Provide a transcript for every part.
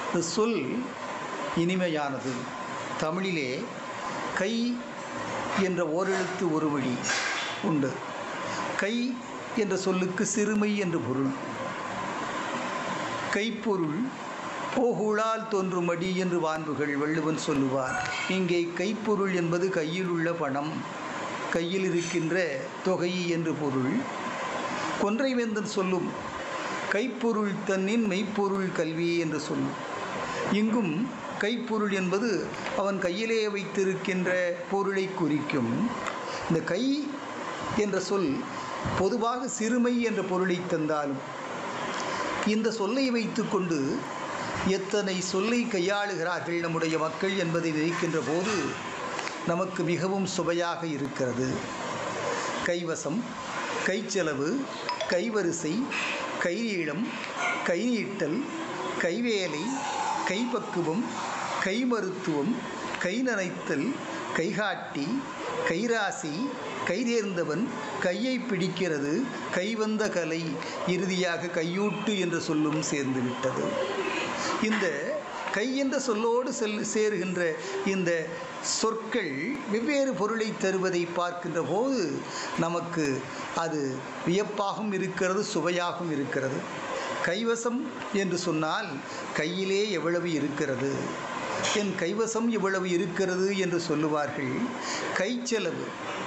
இந்த சொல் இனிமையானது தமிழிலே கை என்ற ஓரெழுத்து ஒரு வழி உண்டு கை என்ற சொல்லுக்கு சிறுமை என்று பொருள் கைப்பொருள் போகுழால் தோன்றும் அடி என்று வான்புகள் வள்ளுவன் சொல்லுவார் இங்கே கைப்பொருள் என்பது கையில் உள்ள பணம் கையில் இருக்கின்ற தொகை என்று பொருள் கொன்றைவேந்தன் சொல்லும் கைப்பொருள் தன்னின் மெய்ப்பொருள் கல்வி என்று சொல்லும் இங்கும் கைப்பொருள் என்பது அவன் கையிலே வைத்திருக்கின்ற பொருளை குறிக்கும் இந்த கை என்ற சொல் பொதுவாக சிறுமை என்ற பொருளை தந்தாலும் இந்த சொல்லை வைத்துக்கொண்டு எத்தனை சொல்லை கையாளுகிறார்கள் நம்முடைய மக்கள் என்பதை நினைக்கின்ற போது நமக்கு மிகவும் சுவையாக இருக்கிறது கைவசம் கைச்செலவு கைவரிசை கைநீளம் கைநீட்டல் கைவேலை கைப்பக்குவம் கைமருத்துவம் கை நனைத்தல் கைகாட்டி கைராசி கைதேர்ந்தவன் கையை பிடிக்கிறது கைவந்த கலை இறுதியாக கையூட்டு என்ற சொல்லும் சேர்ந்து விட்டது இந்த கை என்ற சொல்லோடு செல் சேருகின்ற இந்த சொற்கள் வெவ்வேறு பொருளை தருவதை பார்க்கின்ற போது நமக்கு அது வியப்பாகவும் இருக்கிறது சுவையாகவும் இருக்கிறது கைவசம் என்று சொன்னால் கையிலே எவ்வளவு இருக்கிறது என் கைவசம் இவ்வளவு இருக்கிறது என்று சொல்லுவார்கள் கைச்செலவு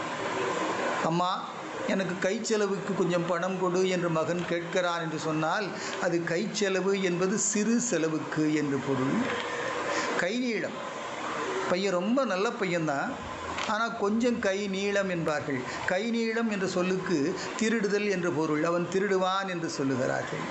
அம்மா எனக்கு கைச்செலவுக்கு கொஞ்சம் பணம் கொடு என்று மகன் கேட்கிறான் என்று சொன்னால் அது கைச்செலவு என்பது சிறு செலவுக்கு என்று பொருள் கை நீளம் பையன் ரொம்ப நல்ல பையன்தான் ஆனால் கொஞ்சம் கை நீளம் என்பார்கள் கை நீளம் என்ற சொல்லுக்கு திருடுதல் என்று பொருள் அவன் திருடுவான் என்று சொல்லுகிறார்கள்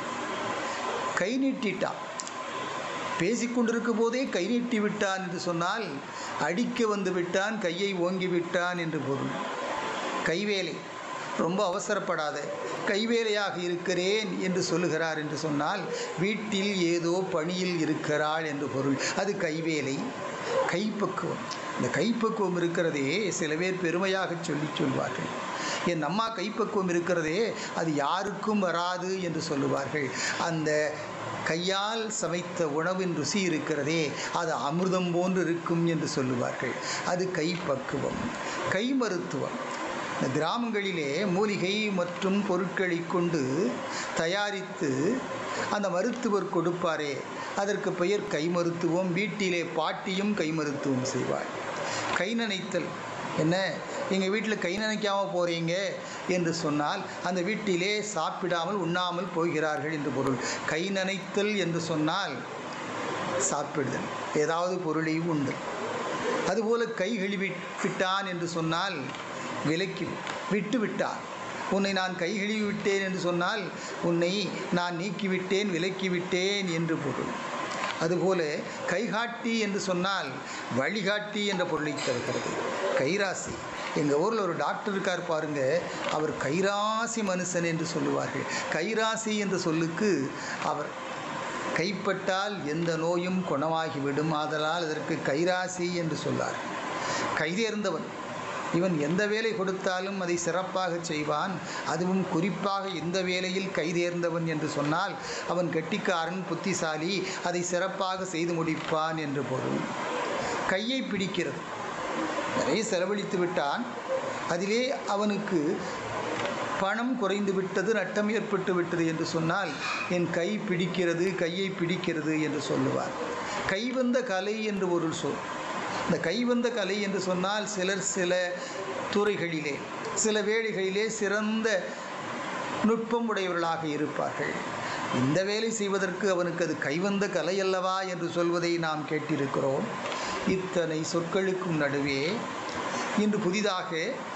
கை நீட்டிட்டான் பேசிக்கொண்டிருக்கும் போதே கை நீட்டி விட்டான் என்று சொன்னால் அடிக்க வந்து விட்டான் கையை ஓங்கி விட்டான் என்று பொருள் கைவேலை ரொம்ப அவசரப்படாத கைவேலையாக இருக்கிறேன் என்று சொல்லுகிறார் என்று சொன்னால் வீட்டில் ஏதோ பணியில் இருக்கிறாள் என்று பொருள் அது கைவேலை கைப்பக்குவம் இந்த கைப்பக்குவம் இருக்கிறதே சில பேர் பெருமையாக சொல்லி சொல்வார்கள் என் அம்மா கைப்பக்குவம் இருக்கிறதே அது யாருக்கும் வராது என்று சொல்லுவார்கள் அந்த கையால் சமைத்த உணவின் ருசி இருக்கிறதே அது அமிர்தம் போன்று இருக்கும் என்று சொல்லுவார்கள் அது கைப்பக்குவம் கை மருத்துவம் இந்த கிராமங்களிலே மூலிகை மற்றும் பொருட்களை கொண்டு தயாரித்து அந்த மருத்துவர் கொடுப்பாரே அதற்கு பெயர் கை மருத்துவம் வீட்டிலே பாட்டியும் கை மருத்துவம் செய்வாள் கை நனைத்தல் என்ன எங்கள் வீட்டில் கை நனைக்காமல் போகிறீங்க என்று சொன்னால் அந்த வீட்டிலே சாப்பிடாமல் உண்ணாமல் போகிறார்கள் என்று பொருள் கை நனைத்தல் என்று சொன்னால் சாப்பிடுதல் ஏதாவது பொருளை உண்டு அதுபோல கை கழுவி விட்டான் என்று சொன்னால் விலக்கி விட்டு விட்டான் உன்னை நான் கை கழுவி விட்டேன் என்று சொன்னால் உன்னை நான் நீக்கிவிட்டேன் விலக்கி விட்டேன் என்று பொருள் அதுபோல கைகாட்டி என்று சொன்னால் வழிகாட்டி என்ற பொருளை தருகிறது கைராசி எங்கள் ஊரில் ஒரு டாக்டர் இருக்கார் பாருங்க அவர் கைராசி மனுஷன் என்று சொல்லுவார்கள் கைராசி என்ற சொல்லுக்கு அவர் கைப்பட்டால் எந்த நோயும் குணமாகிவிடும் ஆதலால் அதற்கு கைராசி என்று சொல்லார் கைதேர்ந்தவன் இவன் எந்த வேலை கொடுத்தாலும் அதை சிறப்பாக செய்வான் அதுவும் குறிப்பாக எந்த வேலையில் கைதேர்ந்தவன் என்று சொன்னால் அவன் கெட்டிக்காரன் புத்திசாலி அதை சிறப்பாக செய்து முடிப்பான் என்று பொருள் கையை பிடிக்கிறது நிறைய செலவழித்து விட்டான் அதிலே அவனுக்கு பணம் குறைந்து விட்டது நட்டம் ஏற்பட்டு விட்டது என்று சொன்னால் என் கை பிடிக்கிறது கையை பிடிக்கிறது என்று சொல்லுவார் கைவந்த கலை என்று ஒரு சொல் இந்த கைவந்த கலை என்று சொன்னால் சிலர் சில துறைகளிலே சில வேலைகளிலே சிறந்த நுட்பம் உடையவர்களாக இருப்பார்கள் இந்த வேலை செய்வதற்கு அவனுக்கு அது கைவந்த கலை அல்லவா என்று சொல்வதை நாம் கேட்டிருக்கிறோம் இத்தனை சொற்களுக்கும் நடுவே இன்று புதிதாக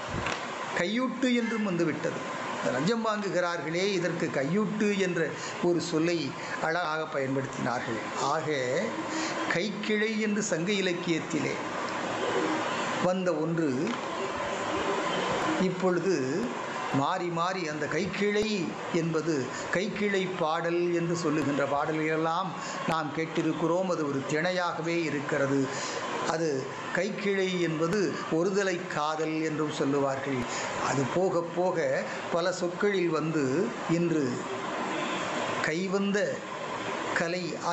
கையூட்டு என்றும் வந்துவிட்டது லஞ்சம் வாங்குகிறார்களே இதற்கு கையூட்டு என்ற ஒரு சொல்லை அழகாக பயன்படுத்தினார்கள் ஆக கைக்கிளை என்று சங்க இலக்கியத்திலே வந்த ஒன்று இப்பொழுது மாறி மாறி அந்த கைக்கிளை என்பது கைக்கிளை பாடல் என்று சொல்லுகின்ற பாடல்களெல்லாம் நாம் கேட்டிருக்கிறோம் அது ஒரு திணையாகவே இருக்கிறது அது கைக்கிளை என்பது ஒருதலை காதல் என்றும் சொல்லுவார்கள் அது போக போக பல சொற்களில் வந்து இன்று கைவந்த கலை